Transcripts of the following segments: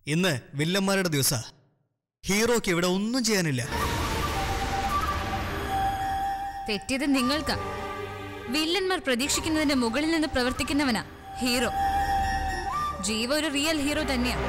ഇന്ന് വില്ലന്മാരുടെ ദിവസ ഹീറോക്ക് ഇവിടെ ഒന്നും ചെയ്യാനില്ല തെറ്റിയത് നിങ്ങൾക്കാ വില്ലന്മാർ പ്രതീക്ഷിക്കുന്നതിന്റെ മുകളിൽ നിന്ന് പ്രവർത്തിക്കുന്നവനാ ഹീറോ ജീവ ഒരു റിയൽ ഹീറോ തന്നെയാ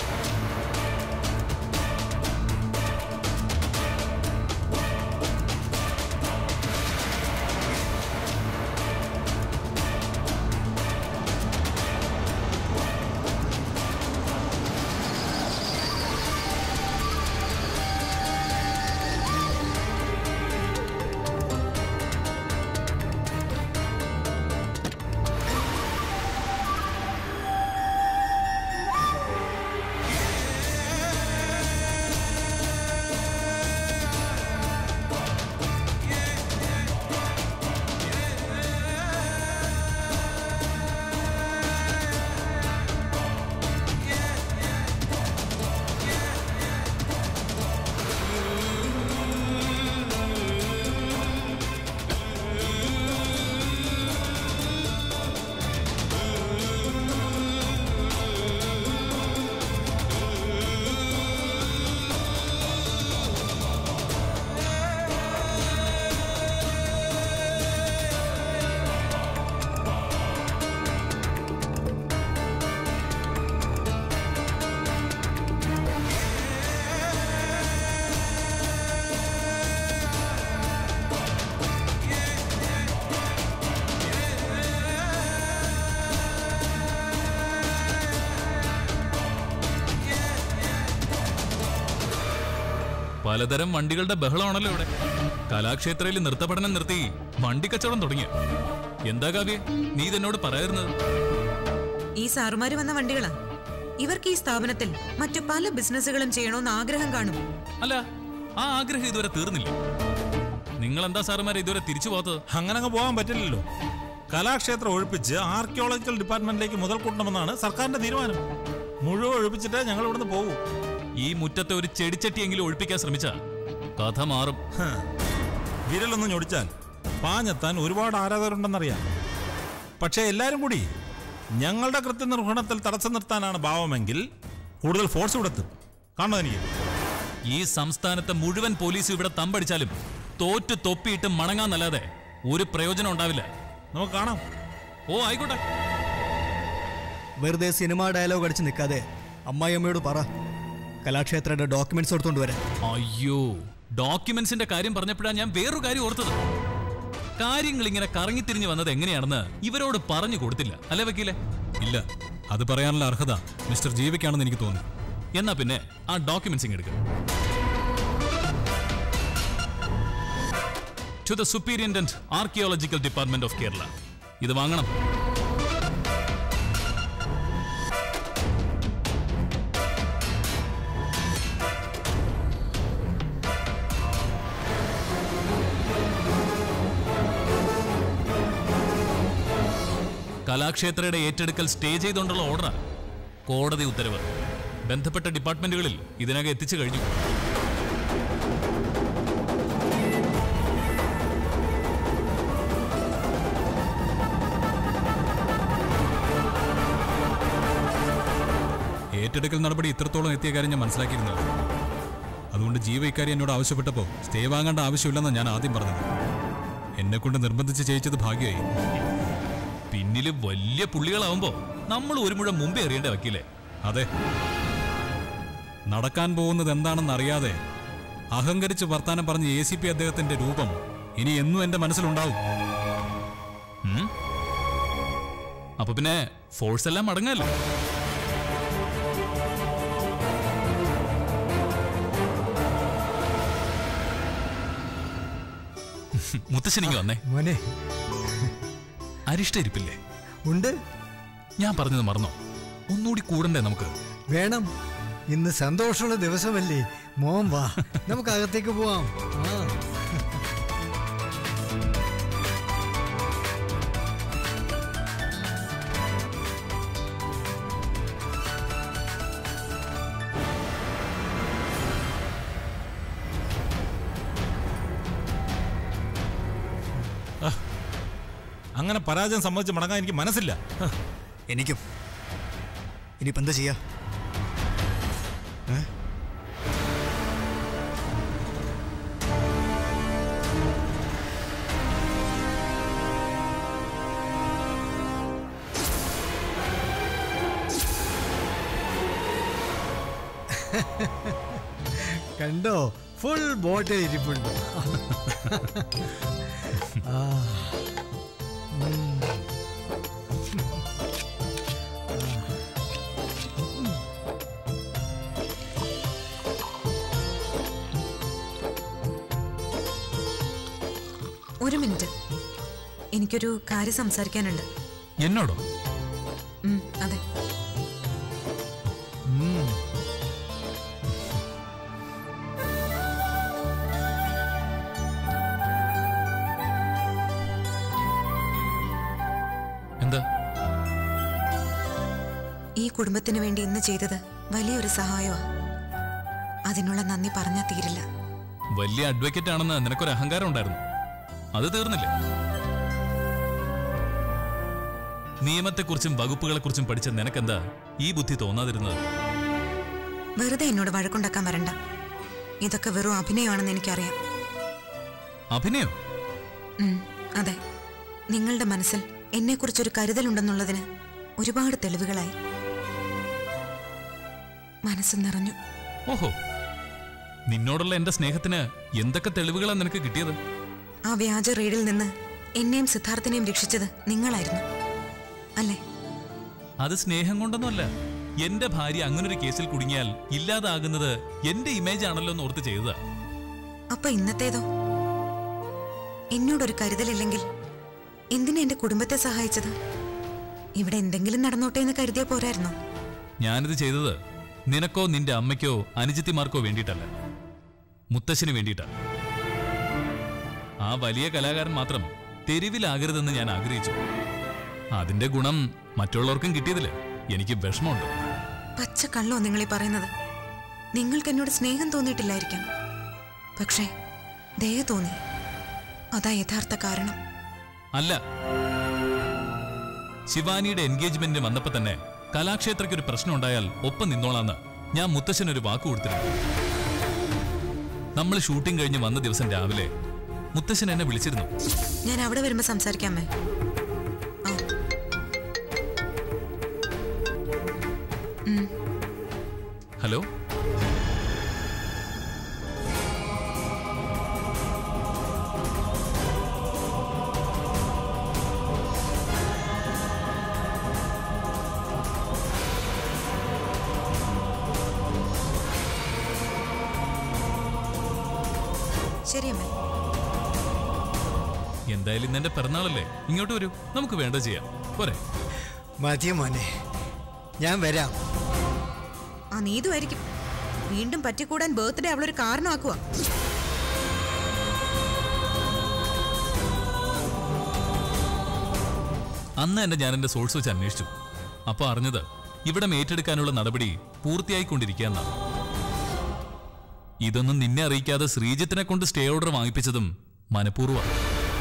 പലതരം വണ്ടികളുടെ ബഹളമാണല്ലോ ഇവിടെ കലാക്ഷേത്രയിൽ നൃത്തപഠനം നിർത്തി വണ്ടി കച്ചവടം തുടങ്ങിയ എന്താ കാവ്യ നീ ഇതെന്നോട് പറയായിരുന്നത് ഈ സാറുമാര് വന്ന വണ്ടികളാ ഇവർക്ക് ഈ സ്ഥാപനത്തിൽ മറ്റു പല ബിസിനസ്സുകളും ചെയ്യണമെന്ന് ആഗ്രഹം കാണും അല്ല ആ ആഗ്രഹം ഇതുവരെ തീർന്നില്ല നിങ്ങൾ എന്താ സാറുമാരെ ഇതുവരെ തിരിച്ചു പോകാത്തത് അങ്ങനെ അങ്ങ് പോകാൻ പറ്റില്ലല്ലോ കലാക്ഷേത്രം ഒഴിപ്പിച്ച് ആർക്കിയോളജിക്കൽ ഡിപ്പാർട്ട്മെന്റിലേക്ക് മുതൽ കൂട്ടണമെന്നാണ് സർക്കാരിന്റെ തീരുമാനം മുഴുവൻ ഒഴിപ്പിച്ചിട്ട് ഞങ്ങൾ ഇവിടുന്ന് പോകും ഈ മുറ്റത്തെ ഒരു ചെടിച്ചട്ടിയെങ്കിലും ഒഴിപ്പിക്കാൻ ശ്രമിച്ച കഥ മാറും വിരലൊന്ന് ഞൊടിച്ചാൽ പാഞ്ഞെത്താൻ ഒരുപാട് ആരാധകരുണ്ടെന്നറിയാം പക്ഷേ എല്ലാരും കൂടി ഞങ്ങളുടെ കൃത്യനിർവഹണത്തിൽ തടസ്സം നിർത്താനാണ് ഭാവമെങ്കിൽ കൂടുതൽ ഫോഴ്സ് കൊടുത്തും കാണോ എനിക്ക് ഈ സംസ്ഥാനത്തെ മുഴുവൻ പോലീസും ഇവിടെ തമ്പടിച്ചാലും തോറ്റു തൊപ്പിയിട്ട് മണങ്ങാന്നല്ലാതെ ഒരു പ്രയോജനം ഉണ്ടാവില്ല നമുക്ക് കാണാം ഓ ആയിക്കോട്ടെ വെറുതെ സിനിമ ഡയലോഗ് അടിച്ച് നിൽക്കാതെ അമ്മായിയമ്മയോട് പറ കലാക്ഷേത്രയുടെ ഡോക്യുമെന്റ്സ് എടുത്തോണ്ട് വരാൻ അയ്യോ ഡോക്യുമെന്റ്സിന്റെ കാര്യം പറഞ്ഞപ്പോഴാണ് ഞാൻ വേറൊരു കാര്യം ഓർത്തത് കാര്യങ്ങൾ ഇങ്ങനെ കറങ്ങിത്തിരിഞ്ഞു വന്നത് എങ്ങനെയാണെന്ന് ഇവരോട് പറഞ്ഞു കൊടുത്തില്ല അല്ലേ വക്കീലെ ഇല്ല അത് പറയാനുള്ള അർഹത മിസ്റ്റർ ജീവിക്കാണെന്ന് എനിക്ക് തോന്നുന്നു എന്നാ പിന്നെ ആ ഡോക്യുമെന്റ്സ് ഇങ്ങ് എടുക്കുക to the superintendent archaeological department of Kerala ഇത് വാങ്ങണം കലാക്ഷേത്രയുടെ ഏറ്റെടുക്കൽ സ്റ്റേ ചെയ്തുകൊണ്ടുള്ള ഓർഡർ കോടതി ഉത്തരവ് ബന്ധപ്പെട്ട ഡിപ്പാർട്ട്മെന്റുകളിൽ ഇതിനകം എത്തിച്ചു കഴിഞ്ഞു ഏറ്റെടുക്കൽ നടപടി ഇത്രത്തോളം എത്തിയ കാര്യം ഞാൻ മനസ്സിലാക്കിയിരുന്നില്ല അതുകൊണ്ട് ജീവ ഇക്കാര്യം എന്നോട് ആവശ്യപ്പെട്ടപ്പോൾ സ്റ്റേ വാങ്ങേണ്ട ആവശ്യമില്ലെന്നാണ് ഞാൻ ആദ്യം പറഞ്ഞത് എന്നെ കൊണ്ട് നിർബന്ധിച്ച് ചെയ്യിച്ചത് ഭാഗ്യമായി പിന്നില് വലിയ പുള്ളികളാവുമ്പോ നമ്മൾ ഒരു മുഴം മുമ്പേ അറിയേണ്ട വക്കീലേ അതെ നടക്കാൻ പോകുന്നത് എന്താണെന്ന് അറിയാതെ അഹങ്കരിച്ച് വർത്താനം പറഞ്ഞ എ സി പി അദ്ദേഹത്തിന്റെ രൂപം ഇനി എന്നും എന്റെ മനസ്സിലുണ്ടാവും ഉം? അപ്പൊ പിന്നെ ഫോഴ്സ് എല്ലാം മടങ്ങല്ലേ മുത്തശ്ശനിക്ക് വന്നേ മോനെ അരിഷ്ട ഇരിപ്പില്ലേ ഉണ്ട് ഞാൻ പറഞ്ഞത് മറന്നോ ഒന്നുകൂടി കൂടണ്ടേ നമുക്ക് വേണം ഇന്ന് സന്തോഷമുള്ള ദിവസമല്ലേ മോൻ വാ നമുക്ക് അകത്തേക്ക് പോവാം ആ അങ്ങനെ പരാജയം സംബന്ധിച്ച് മടങ്ങാൻ എനിക്ക് മനസ്സില്ല ഹ്. എനിക്കും ഇനിയിപ്പോൾ എന്താ ചെയ്യാ കണ്ടോ ഫുൾ ബോട്ടിൽ ഇരിപ്പുണ്ട് ആ. ഉം. ഒരു മിനിറ്റ് എനിക്കൊരു കാര്യം സംസാരിക്കാനുണ്ട് എന്നോടോ ഉം, അതെ ഉം. എന്താ ഈ കുടുംബത്തിന് വേണ്ടി ഇന്ന് ചെയ്തത് വലിയൊരു സഹായമാ അതിനുള്ള നന്ദി പറഞ്ഞാൽ തീരില്ല വലിയ അഡ്വക്കേറ്റ് ആണെന്ന് നിനക്കൊരു അഹങ്കാരം ഉണ്ടായിരുന്നു അത് തീർന്നില്ലേ നിയമത്തെക്കുറിച്ചും വകുപ്പുകളെക്കുറിച്ചും പഠിച്ച നിനക്കെന്താ ഈ ബുദ്ധി തോന്നാതിരുന്നത് വെറുതെ എന്നോട് വഴക്കുണ്ടാക്കാൻ വരണ്ട ഇതൊക്കെ വെറും അഭിനയമാണെന്ന് എനിക്കറിയാം അഭിനയോ ഉം, അതെ നിങ്ങളുടെ മനസ്സിൽ എന്നെക്കുറിച്ചൊരു കരുതലുണ്ടെന്നുള്ളതിന് ഒരുപാട് തെളിവുകളായി മനസ്സ് നിറഞ്ഞു ഓഹോ നിന്നോടുള്ള എന്റെ സ്നേഹത്തിന് എന്തൊക്കെ തെളിവുകളാ നിനക്ക് കിട്ടിയത് ആ വ്യാജ റെയ്ഡിൽ നിന്ന് എന്നെയും സിദ്ധാർത്ഥിനെയും രക്ഷിച്ചത് നിങ്ങളായിരുന്നു അല്ലേ അത് സ്നേഹം കൊണ്ടൊന്നുമല്ല എന്റെ ഭാര്യ അങ്ങനൊരു കേസിൽ കുടുങ്ങിയാൽ ഇല്ലാതാകുന്നത് എന്റെ ഇമേജ് ആണല്ലോ എന്ന് ഓർത്ത് ചെയ്തതാ അപ്പൊ ഇന്നത്തേതോ എന്നോടൊരു കരുതലില്ലെങ്കിൽ എന്തിനാ എന്റെ കുടുംബത്തെ സഹായിച്ചത് ഇവിടെ എന്തെങ്കിലും നടന്നോട്ടെ എന്ന് കരുതിയ പോരായിരുന്നോ ഞാനിത് ചെയ്തത് നിനക്കോ നിന്റെ അമ്മയ്ക്കോ അനുജിത്തിമാർക്കോ വേണ്ടിയിട്ടല്ല മുത്തശ്ശന് വേണ്ടിയിട്ടാ ആ വലിയ കലാകാരൻ മാത്രം തെരുവിലാകരുതെന്ന് ഞാൻ ആഗ്രഹിച്ചു അതിന്റെ ഗുണം മറ്റുള്ളവർക്കും കിട്ടിയതില് എനിക്ക് വിഷമമുണ്ട് പച്ച കള്ളോ നിങ്ങൾ ഈ പറയുന്നത് നിങ്ങൾക്ക് എന്നോട് സ്നേഹം തോന്നിയിട്ടില്ലായിരിക്കാം പക്ഷേ ദയ തോന്നി അതാ യഥാർത്ഥ കാരണം അല്ല ശിവാനിയുടെ എൻഗേജ്മെന്റിന് വന്നപ്പോ തന്നെ കലാക്ഷേത്രയ്ക്ക് ഒരു പ്രശ്നം ഉണ്ടായാൽ ഒപ്പം നിന്നോളാന്ന് ഞാൻ മുത്തശ്ശനൊരു വാക്ക് കൊടുത്തിരുന്നു നമ്മൾ ഷൂട്ടിംഗ് കഴിഞ്ഞ് വന്ന ദിവസം രാവിലെ മുത്തശ്ശൻ എന്നെ വിളിച്ചിരുന്നു ഞാൻ അവിടെ വരുമ്പോ സംസാരിക്കാമേ ആ ഹലോ ശരി അമ്മേ എന്തായാലും ഇന്ന് എന്റെ പിറന്നാളല്ലേ ഇങ്ങോട്ട് വരൂ നമുക്ക് വേണ്ടത് ചെയ്യാം പോരെ മതി മോനെ ഞാൻ വരാം ആ നീതുമായിരിക്കും വീണ്ടും പറ്റിക്കൂടാൻ ബർത്ത്ഡേ അവളൊരു കാരണമാക്കുക അന്ന് തന്നെ ഞാൻ എന്റെ സോഴ്സ് വെച്ച് അന്വേഷിച്ചു അപ്പൊ അറിഞ്ഞത് ഇവിടം ഏറ്റെടുക്കാനുള്ള നടപടി പൂർത്തിയായിക്കൊണ്ടിരിക്കുകയെന്നാണ് ഇതൊന്നും നിന്നെ അറിയിക്കാതെ ശ്രീജിത്തിനെ കൊണ്ട് സ്റ്റേ ഓർഡർ വാങ്ങിപ്പിച്ചതും മനഃപൂർവ്വമാണ്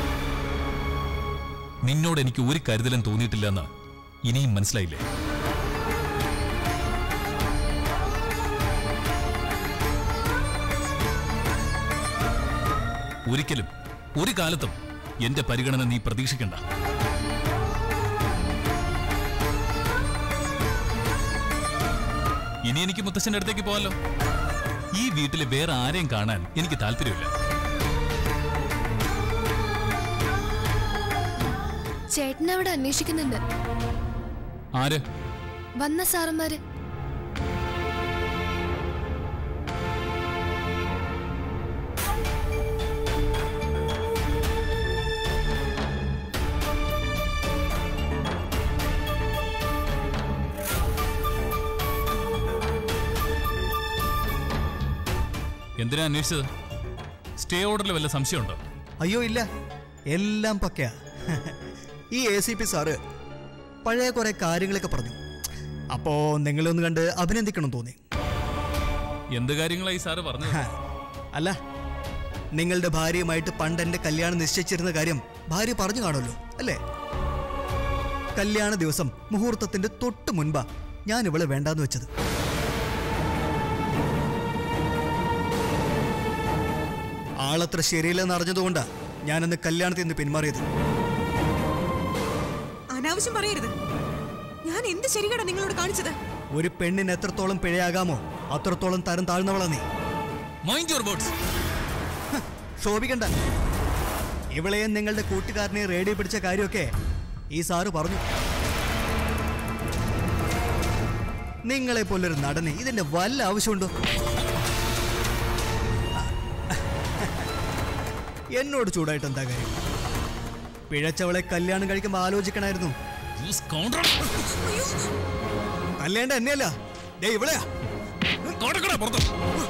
നിന്നോട് എനിക്ക് ഒരു കരുതലും തോന്നിയിട്ടില്ലെന്ന് ഇനിയും മനസ്സിലായില്ലേ ഒരിക്കലും ഒരു കാലത്തും എന്റെ പരിഗണന നീ പ്രതീക്ഷിക്കണ്ട ഇനി എനിക്ക് മുത്തച്ഛന്റെ അടുത്തേക്ക് പോവാലോ ഈ വീട്ടിൽ വേറെ ആരെയും കാണാൻ എനിക്ക് താല്പര്യമില്ല ചേട്ടൻ അവിടെ അന്വേഷിക്കുന്നുണ്ട് ആര് വന്ന സാറന്മാര് എന്തിനാ അന്വേഷിച്ചത് സ്റ്റേ ഓർഡറിൽ വല്ല സംശയമുണ്ടോ അയ്യോ ഇല്ല എല്ലാം പക്കയാ ഈ എ സി പി സാറ് പഴയ കുറെ കാര്യങ്ങളൊക്കെ പറഞ്ഞു അപ്പോ നിങ്ങളൊന്ന് കണ്ട് അഭിനന്ദിക്കണം തോന്നി എന്ത് കാര്യങ്ങളായി സാറ് പറഞ്ഞത് ഹ, അല്ല നിങ്ങളുടെ ഭാര്യയുമായിട്ട് പണ്ട് എന്റെ കല്യാണം നിശ്ചയിച്ചിരുന്ന കാര്യം ഭാര്യ പറഞ്ഞു കാണുമല്ലോ അല്ലേ കല്യാണ ദിവസം മുഹൂർത്തത്തിന്റെ തൊട്ട് മുൻപാ ഞാൻ ഇവളെ വേണ്ടാന്ന് വെച്ചത് ആളത്ര ശരിയില്ലെന്ന് അറിഞ്ഞതുകൊണ്ടാ ഞാനന്ന് കല്യാണത്തിൽ നിന്ന് പിന്മാറിയത് അനാവശ്യം പറയരുത് ഞാൻ എന്ത് ശരികട നിങ്ങളോട് കാണിച്ചത് ഒരു പെണ്ണിന് എത്രത്തോളം പിഴയാകാമോ അത്രത്തോളം തരം താഴ്ന്നവളാ നീ മൈൻഡ് യുവർ വേർഡ്സ് ശോഭിക്കണ്ട ഇവളെയും നിങ്ങളുടെ കൂട്ടുകാരനെ റേഡിയോ പിടിച്ച കാര്യമൊക്കെ ഈ സാറ് പറഞ്ഞു നിങ്ങളെ പോലൊരു നടന് ഇതിന്റെ വല്ല ആവശ്യമുണ്ടോ എന്നോട് ചൂടായിട്ട് എന്താ കാര്യം പിഴച്ചവളെ കല്യാണം കഴിക്കുമ്പോൾ ആലോചിക്കണമായിരുന്നു യു സ്കൗണ്ടർ കല്യാണ്ട എന്നെയല്ല ദേ ഇവളെയാ കടക്കട പുറത്ത്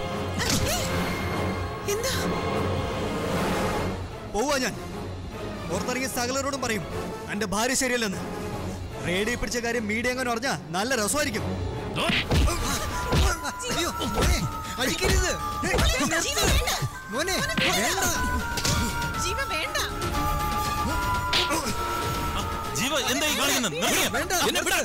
എന്താ പോവാ ഞാൻ പുറത്തിറങ്ങിയ സകലരോടും പറയും എന്റെ ഭാര്യ ശരിയല്ലെന്ന് റേഡിയോ പിടിച്ച കാര്യം മീഡിയ എങ്ങനെ പറഞ്ഞാ നല്ല രസമായിരിക്കും അയ്യോ മോനെ അടിക്കരുത് മോനെ വേണ്ട ജീവ വേണ്ട ജീവ എന്തായി കാണിക്കുന്നത് നിർത്തിയേ. വേണ്ട എന്നെ വിട്.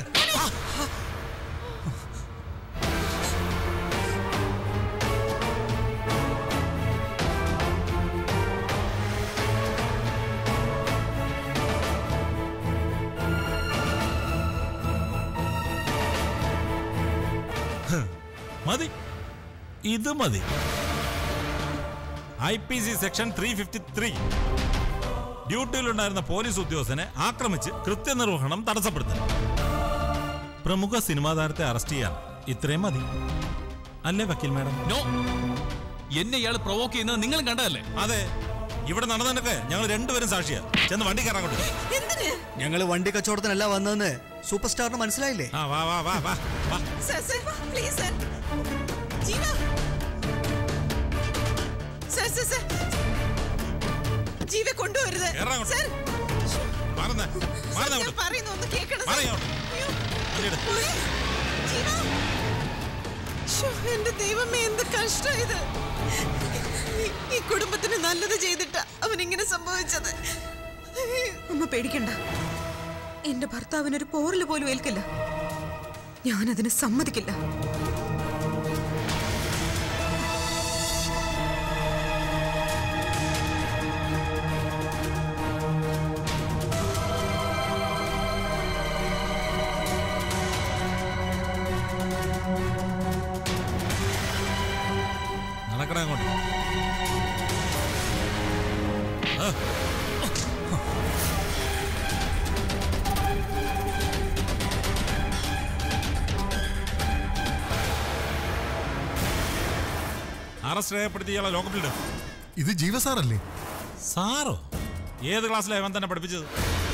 ഹ്, മതി ഇത് മതി I P C section three fifty three ഡ്യൂട്ടിയിലുണ്ടായിരുന്ന പോലീസ് ഉദ്യോഗസ്ഥനെ ആക്രമിച്ച് കൃത്യനിർവഹണം തടസ്സപ്പെടുത്തൽ പ്രമുഖ സിനിമാ താരത്തെ അറസ്റ്റ് ചെയ്യാൻ ഇത്രയും മതി അല്ലേ വക്കീൽ മാഡം നോ എന്നെ ഇയാൾ പ്രൊവോക്ക് ചെയ്യുന്നത് നിങ്ങളും കണ്ടതല്ലേ അതെ ഇവിടെ നടന്നതിനൊക്കെ ഞങ്ങൾ രണ്ടുപേരും സാക്ഷിയാ ചെന്ന് വണ്ടി കയറാൻ കൊണ്ട് എന്തിന് ഞങ്ങൾ വണ്ടി കച്ചവടത്തിനല്ല വന്നതെന്ന് സൂപ്പർ സ്റ്റാറിന് മനസ്സിലായില്ലേ ആ വാ വാ വാ വാ വാ sir sir please sir Jeeva sir sir sir Jeeva കൊണ്ടുവരുത് കേറാൻ കൊണ്ട്. സർ മാറുന്നേ മാറുന്നേ ഞാൻ അങ്ങോട്ട്. പറയുന്നു ഒന്ന് കേൾക്കണം മാറി സർ. അങ്ങോട്ട്. അയ്യോ. വണ്ടിയെടു. ഉയ്യ്. ജീവ ശ്ശോ, എന്റെ ദൈവമേ എന്ത് കഷ്ടം ഇത് ഈ- ഈ കുടുംബത്തിന് നല്ലത് ചെയ്തിട്ട അവൻ ഇങ്ങനെ സംഭവിച്ചത് അമ്മ പേടിക്കണ്ട എന്റെ ഭർത്താവിനൊരു പോറല് പോലും ഏൽക്കില്ല ഞാനതിന് സമ്മതിക്കില്ല നടക്കടാ അങ്ങോട്ട് ആ. അറസ്റ്റ് രേഖപ്പെടുത്തി ഇയാളെ ലോക്കപ്പിലിടും ഇത് ജീവസാറല്ലേ സാറോ ഏത് ക്ലാസ്സിലാണ് ഇവൻ തന്നെ പഠിപ്പിച്ചത്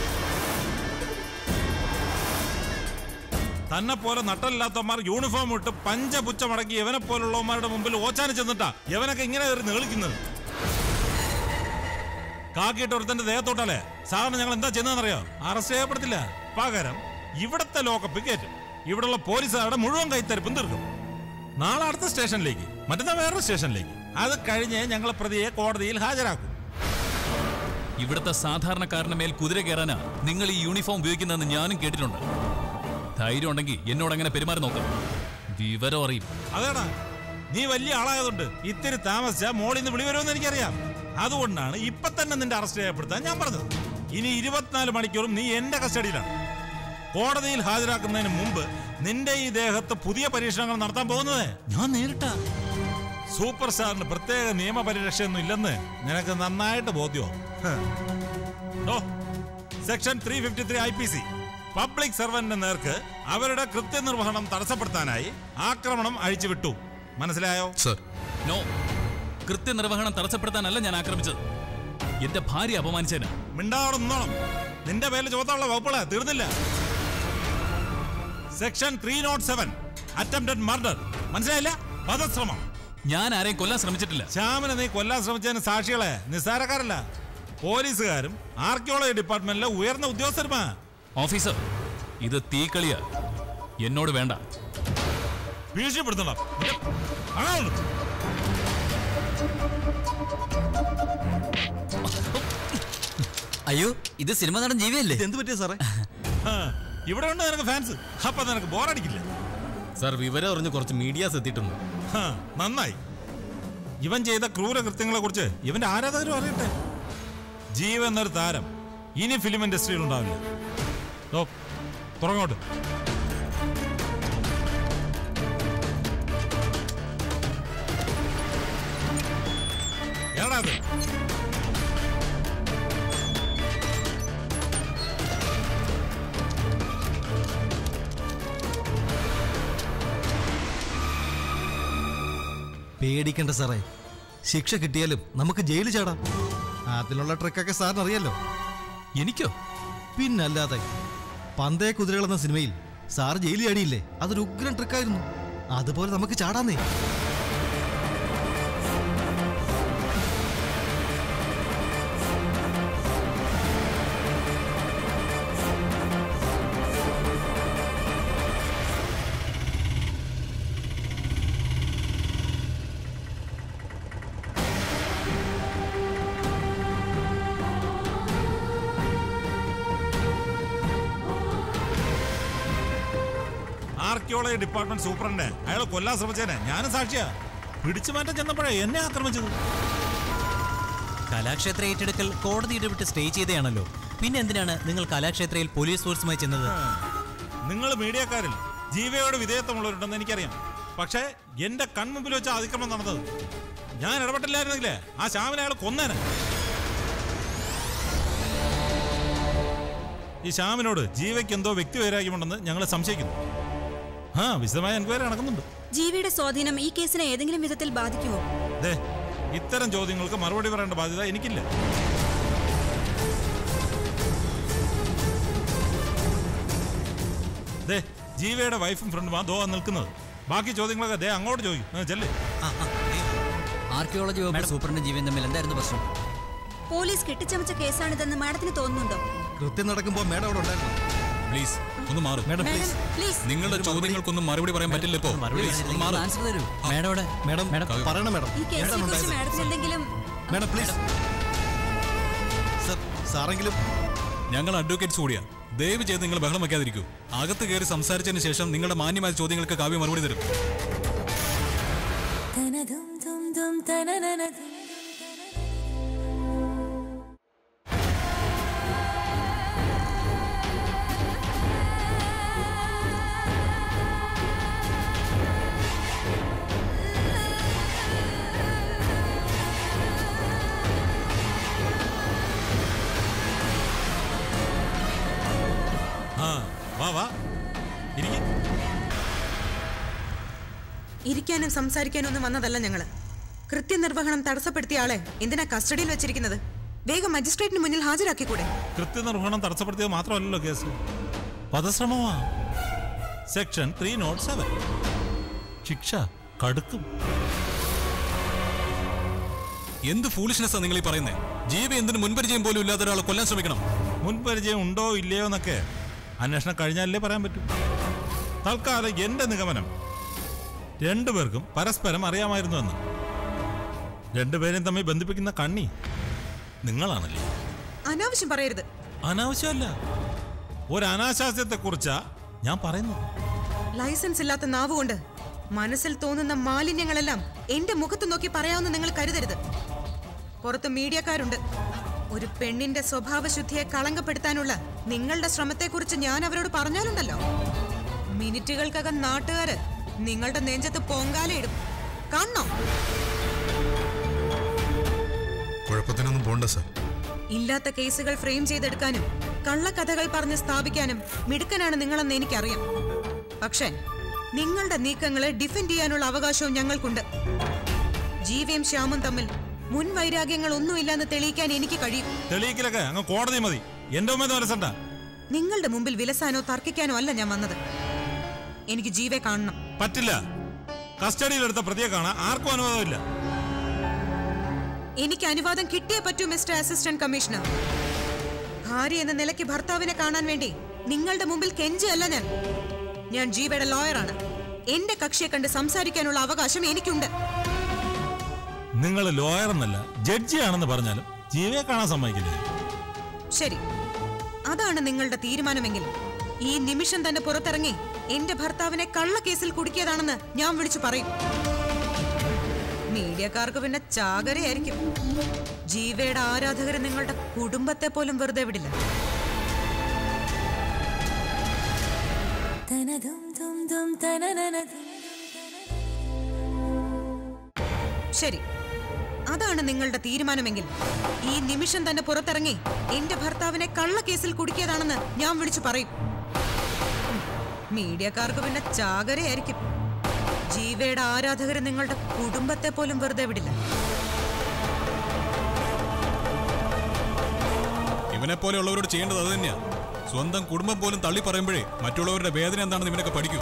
തന്നെ പോലെ നട്ടല്ലാത്തവന്മാർ യൂണിഫോം ഇട്ട് പഞ്ചപുച്ച മടക്കി ഇവനെ പോലുള്ളവന്മാരുടെ മുമ്പിൽ ഓച്ചാന ചെന്നിട്ടാ ഇവനൊക്കെ ഇങ്ങനെ കയറി നേളിക്കുന്നത് കാക്കിയിട്ട് ഒരുത്തന്റെ ദേഹത്തോട്ടല്ലേ സാറിന് ഞങ്ങൾ എന്താ ചെയ്യുന്നതെന്നറിയോ അറസ്റ്റ് ചെയ്യപ്പെടത്തില്ല പകരം ഇവിടത്തെ ലോക്കപ്പ് കയറ്റും ഇവിടെയുള്ള പോലീസുകാരുടെ മുഴുവൻ കൈത്തരിപ്പും തീർക്കും നാളെ അടുത്ത സ്റ്റേഷനിലേക്ക് മറ്റന്നാൾ വേറൊരു സ്റ്റേഷനിലേക്ക് അത് കഴിഞ്ഞ് ഞങ്ങൾ പ്രതിയെ കോടതിയിൽ ഹാജരാക്കും ഇവിടുത്തെ സാധാരണക്കാരന്റെ മേൽ കുതിര കയറാനാ നിങ്ങൾ ഈ യൂണിഫോം ഉപയോഗിക്കുന്നതെന്ന് ഞാനും കേട്ടിട്ടുണ്ട് ധൈര്യം ഉണ്ടെങ്കിൽ എന്നോട് അങ്ങനെ പെരുമാറി നോക്കാം വിവരം അറിയും അതേടാ നീ വലിയ ആളായതുകൊണ്ട് ഇത്തിരി താമസിച്ച മോളിൽ നിന്ന് വിളി വരുമെന്ന് എനിക്കറിയാം അതുകൊണ്ടാണ് ഇപ്പൊ തന്നെ നിന്റെ അറസ്റ്റ് ചെയ്യപ്പെടുത്താൻ ഞാൻ പറഞ്ഞത് ഇനി ഇരുപത്തിനാല് മണിക്കൂറും നീ എന്റെ കസ്റ്റഡിയിലാണ് കോടതിയിൽ ഹാജരാക്കുന്നതിന് മുമ്പ് നിന്റെ ഈ ദേഹത്ത് പുതിയ പരീക്ഷണങ്ങൾ നടത്താൻ പോകുന്നത് ഞാൻ നേരിട്ടാ സൂപ്പർ സ്റ്റാറിന് പ്രത്യേക നിയമപരിരക്ഷയൊന്നും ഇല്ലെന്ന് നിനക്ക് നന്നായിട്ട് ബോധ്യമാവും ഹ്. ഡോ, section three fifty three I P C public സർവന്റിന്റെ നേർക്ക് അവരുടെ കൃത്യനിർവഹണം തടസ്സപ്പെടുത്താനായി ആക്രമണം അഴിച്ചുവിട്ടു മനസ്സിലായോ സർ നോ കൃത്യനിർവഹണം തടസ്സപ്പെടുത്താനല്ല ഞാൻ ആക്രമിച്ചത് എന്റെ ഭാര്യ അപമാനിച്ചതിന് മിണ്ടാവിടെ നിന്നോണം നിന്റെ പേരിൽ ചുമത്താനുള്ള വകുപ്പുകളെ തീർന്നില്ല section three nought seven attempted murder മനസ്സിലായില്ല വധശ്രമം ഞാൻ ആരെയും കൊല്ലാൻ ശ്രമിച്ചിട്ടില്ല ശ്യാമിനെ നീ കൊല്ലാൻ ശ്രമിച്ചതിന് സാക്ഷികളെ നിസ്സാരക്കാരല്ല പോലീസുകാരും ആർക്കിയോളജി ഡിപ്പാർട്ട്മെന്റിലെ ഉയർന്ന ഉദ്യോഗസ്ഥരുമാ ഓഫീസർ ഇത് തീക്കളിയാ എന്നോട് വേണ്ട ഭീഷണിപ്പെടുത്തണം അങ്ങോട്ട് അയ്യോ ഇത് സിനിമ നടൻ ജീവിയല്ലേ എന്ത് പറ്റിയ സാറേ ആ, ഇവിടെ ഉണ്ട് നിനക്ക് ഫാൻസ് അപ്പൊ നിനക്ക് ബോറടിക്കില്ല സാർ വിവരം അറിഞ്ഞ് കുറച്ച് മീഡിയാസ് എത്തിയിട്ടുണ്ട് ഹാ, നന്നായി ഇവൻ ചെയ്ത ക്രൂരകൃത്യങ്ങളെ കുറിച്ച് ഇവന്റെ ആരാധകരും അറിയട്ടെ ജീവ എന്നൊരു താരം ഇനി ഫിലിം ഇൻഡസ്ട്രിയിൽ ഉണ്ടാവില്ല ഓ തുറങ്ങോട്ട് അത് പേടിക്കണ്ട സാറേ ശിക്ഷ കിട്ടിയാലും നമുക്ക് ജയിലിൽ ചാടാം അതിനുള്ള ട്രിക്കൊക്കെ സാറിന് അറിയാലോ എനിക്കോ പിന്നല്ലാതെ പന്തേ കുതിരകൾ എന്ന സിനിമയിൽ സാർ ജയിലിൽ ചാടിയില്ലേ അതൊരു ഉഗ്രൻ ട്രിക്കായിരുന്നു അതുപോലെ നമുക്ക് ചാടാന്നേ ആർക്കിയോളജി ഡിപ്പാർട്ട്മെന്റ് സൂപ്രണ്ട് അയാൾ കൊല്ലാൻ ശ്രമിച്ചേനെ ഞാനും സാക്ഷിയാ പിടിച്ചു മാറ്റാൻ ചെന്നപ്പോഴേ എന്നെ ആക്രമിച്ചത് കലാക്ഷേത്ര ഏറ്റെടുക്കൽ കോടതി ഇടപെട്ട് സ്റ്റേ ചെയ്തതാണല്ലോ പിന്നെ എന്തിനാണ് നിങ്ങൾ കലാക്ഷേത്രയിൽ പോലീസ് ഫോഴ്സുമായി ചെന്നത് നിങ്ങൾ മീഡിയക്കാരിൽ ജീവയോട് വിധേയത്വമുള്ളവരുണ്ടെന്ന് എനിക്കറിയാം പക്ഷേ എന്റെ കൺമുമ്പിൽ വെച്ച അതിക്രമം നടന്നത് ഞാൻ ഇടപെട്ടില്ലായിരുന്നെങ്കിലേ ആ ശ്യാമിനെ അയാൾ കൊന്നേനെ ഈ ശ്യാമിനോട് ജീവയ്ക്ക് എന്തോ വ്യക്തിവൈരാഗ്യമുണ്ടെന്ന് ഞങ്ങൾ സംശയിക്കുന്നു ആ വിശദമായ എൻക്വയറി നടക്കുന്നുണ്ട് ജീവിയുടെ സ്വാധീനം ഈ കേസിനെ ഏതെങ്കിലും വിധത്തിൽ ബാധിക്കുമോ ദേ ഇത്തരം ചോദ്യങ്ങൾക്ക് മറുപടി പറയേണ്ട ബാധ്യത എനിക്കില്ല ദേ ജീവയുടെ വൈഫും ഫ്രണ്ടുമാ ദോ നിൽക്കുന്നത് ബാക്കി ചോദ്യങ്ങളൊക്കെ ദേ അങ്ങോട്ട് ചോദിക്കും ചെല്ലേ ആർക്കിയോളജി വകുപ്പ് സൂപ്രണ്ടും ജീവൻ തമ്മിൽ എന്തായിരുന്നു പ്രശ്നം പോലീസ് കെട്ടിച്ചമച്ച കേസാണിതെന്ന് മാഡത്തിന് തോന്നുന്നുണ്ടോ കൃത്യം നടക്കുമ്പോൾ മേഡം അവിടെ ഉണ്ടായിരുന്നു പ്ലീസ് ഒന്ന് മാറും മേഡം പ്ലീസ് പ്ലീസ് നിങ്ങളുടെ ചോദ്യങ്ങൾക്കൊന്നും മറുപടി പറയാൻ പറ്റില്ല ഇപ്പോ Please, ഒന്ന് മാറ്. ആൻസർ തരൂ മേഡം മേഡം പറയണം മേഡം ഈ കേസിനെ കുറിച്ച് മാഡത്തിന് എന്തെങ്കിലും മേഡം പ്ലീസ് സർ സാറെങ്കിലും ഞങ്ങൾ അഡ്വക്കേറ്റ്സ് കൂടിയാ ദയവ് ചെയ്ത് നിങ്ങൾ ബഹളം വെക്കാതിരിക്കൂ അകത്ത് കയറി സംസാരിച്ചതിന് ശേഷം നിങ്ങളുടെ മാന്യമായ ചോദ്യങ്ങൾക്ക് കാവ്യ മറുപടി തരും ആ വാ വാ ഇരിക്കും ഇരിക്കാനും സംസാരിക്കാനും ഒന്നും വന്നതല്ല ഞങ്ങള് കൃത്യനിർവഹണം തടസ്സപ്പെടുത്തിയ ആളെ എന്തിനാ കസ്റ്റഡിയിൽ വെച്ചിരിക്കുന്നത് വേഗം മജിസ്ട്രേറ്റിന് മുന്നിൽ ഹാജരാക്കിക്കൂടെ കൃത്യനിർവഹണം തടസ്സപ്പെടുത്തിയത് മാത്രമല്ലല്ലോ കേസ് വധശ്രമമാ സെക്ഷൻ ത്രീ നോട്ട് സെവൻ ശിക്ഷ കടുക്കും എന്ത് ഫൂളിഷ്നെസ്സാ നിങ്ങൾ ഈ പറയുന്നത് ജീവ എന്തിനു മുൻപരിചയം പോലും ഇല്ലാത്ത ഒരാളെ കൊല്ലാൻ ശ്രമിക്കണം മുൻപരിചയം ഉണ്ടോ ഇല്ലയോ എന്നൊക്കെ അന്വേഷണം കഴിഞ്ഞാലേ പറയാൻ പറ്റൂ തൽക്കാലം എന്റെ നിഗമനം രണ്ടുപേർക്കും പരസ്പരം അറിയാമായിരുന്നുവെന്ന് രണ്ടുപേരെയും തമ്മിൽ ബന്ധിപ്പിക്കുന്ന കണ്ണി നിങ്ങളാണല്ലേ അനാവശ്യം പറയരുത് അനാവശ്യമല്ല ഒരു അനാശാസ്യത്തെക്കുറിച്ചാ ഞാൻ പറയുന്നത് ലൈസൻസ് ഇല്ലാത്ത നാവുകൊണ്ട് മനസ്സിൽ തോന്നുന്ന മാലിന്യങ്ങളെല്ലാം എന്റെ മുഖത്ത് നോക്കി പറയാമെന്ന് നിങ്ങൾ കരുതരുത് പുറത്ത് മീഡിയക്കാരുണ്ട് ഒരു പെണ്ണിന്റെ സ്വഭാവശുദ്ധിയെ കളങ്കപ്പെടുത്താനുള്ള നിങ്ങളുടെ ശ്രമത്തെക്കുറിച്ച് ഞാൻ അവരോട് പറഞ്ഞാലുണ്ടല്ലോ മിനിറ്റുകൾക്കകം നാട്ടുകാര് നിങ്ങളുടെ നെഞ്ചത്ത് പൊങ്കാലയിടും കാണണോ കുഴപ്പത്തിനൊന്നും പോണ്ട സാർ ഇല്ലാത്ത കേസുകൾ ഫ്രെയിം ചെയ്തെടുക്കാനും കള്ളക്കഥകൾ പറഞ്ഞ് സ്ഥാപിക്കാനും മിടുക്കനാണ് നിങ്ങളെന്ന് എനിക്കറിയാം പക്ഷേ നിങ്ങളുടെ നീക്കങ്ങളെ ഡിഫെൻഡ് ചെയ്യാനുള്ള അവകാശവും ഞങ്ങൾക്കുണ്ട് ജീവയും ശ്യാമും തമ്മിൽ മുൻ വൈരാഗ്യങ്ങൾ ഒന്നുമില്ലെന്ന് തെളിയിക്കാൻ എനിക്ക് കഴിയും തെളിയിക്കലൊക്കെ അങ്ങ് കോടതി മതി എന്റെ ഉമ്മ വരസണ്ട നിങ്ങളുടെ മുമ്പിൽ വിലസാനോ തർക്കിക്കാനോ അല്ല ഞാൻ വന്നത് എനിക്ക് ജീവെ കാണണം പറ്റില്ല കസ്റ്റഡിയിലെടുത്ത പ്രതിയെ കാണാൻ ആർക്കും അനുവാദമില്ല എനിക്ക് അനുവാദം കിട്ടിയേ പറ്റൂ മിസ്റ്റർ അസിസ്റ്റന്റ് കമ്മീഷണർ ഭാര്യ എന്ന നിലയ്ക്ക് ഭർത്താവിനെ കാണാൻ വേണ്ടി നിങ്ങളുടെ മുമ്പിൽ കെഞ്ചല്ല ഞാൻ ഞാൻ ജീവയുടെ ലോയറാണ് എന്റെ കക്ഷിയെ കണ്ട് സംസാരിക്കാനുള്ള അവകാശം എനിക്കുണ്ട് നിങ്ങൾ ലോയർ എന്നല്ല ജഡ്ജിയാണെന്ന് പറഞ്ഞാലും ജീവയെ കാണാൻ സമ്മതിക്കില്ല ശരി അതാണ് നിങ്ങളുടെ തീരുമാനമെങ്കിൽ ഈ നിമിഷം തന്നെ പുറത്തിറങ്ങി എന്റെ ഭർത്താവിനെ കള്ളക്കേസിൽ കുടുക്കിയതാണെന്ന് ഞാൻ വിളിച്ചു പറയും മീഡിയക്കാർക്ക് പിന്നെ ചാകരയായിരിക്കും ജീവയുടെ ആരാധകര് നിങ്ങളുടെ കുടുംബത്തെ പോലും വെറുതെ വിടില്ല ശരി അതാണ് നിങ്ങളുടെ തീരുമാനമെങ്കിൽ ഈ നിമിഷം തന്നെ പുറത്തിറങ്ങി എന്റെ ഭർത്താവിനെ കള്ളക്കേസിൽ കുടുക്കിയതാണെന്ന് ഞാൻ വിളിച്ചു പറയും ഉം, മീഡിയക്കാർക്ക് പിന്നെ ചാകരയായിരിക്കും ജീവയുടെ ആരാധകര് നിങ്ങളുടെ കുടുംബത്തെ പോലും വെറുതെ വിടില്ല ഇവനെ പോലെയുള്ളവരോട് ചെയ്യേണ്ടത് അത് തന്നെയാ സ്വന്തം കുടുംബം പോലും തള്ളി പറയുമ്പോഴേ മറ്റുള്ളവരുടെ വേദന എന്താണെന്ന് ഇവനൊക്കെ പഠിക്കൂ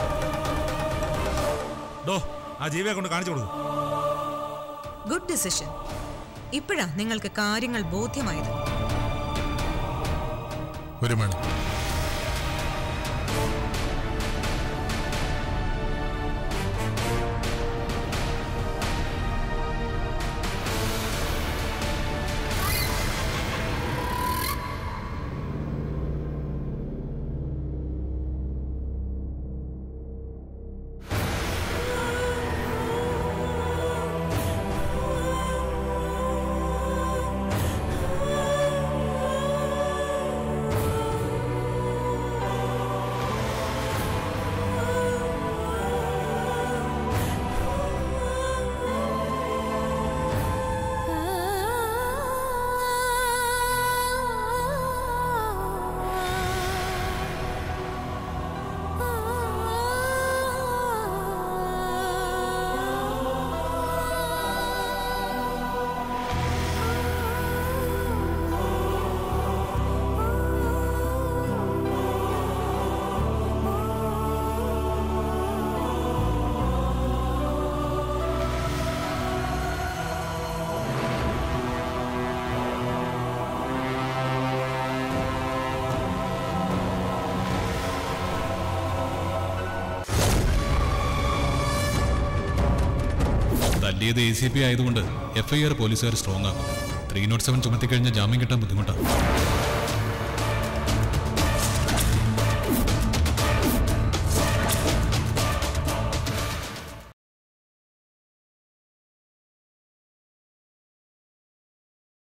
ഡോ ആ ജീവിയെ കൊണ്ട് കാണിച്ചു കൊടുക്കും ഗുഡ് ഡിസിഷൻ ഇപ്പോഴാ നിങ്ങൾക്ക് കാര്യങ്ങൾ ബോധ്യമായത് ഒരു മേഡം തല്ലിയത് എ സി പി ആയതുകൊണ്ട് എഫ്ഐആർ പോലീസുകാർ സ്ട്രോങ് ആക്കും ത്രീ നോട്ട് സെവൻ ചുമത്തിക്കഴിഞ്ഞ ജാമ്യം കിട്ടാൻ ബുദ്ധിമുട്ടാണ്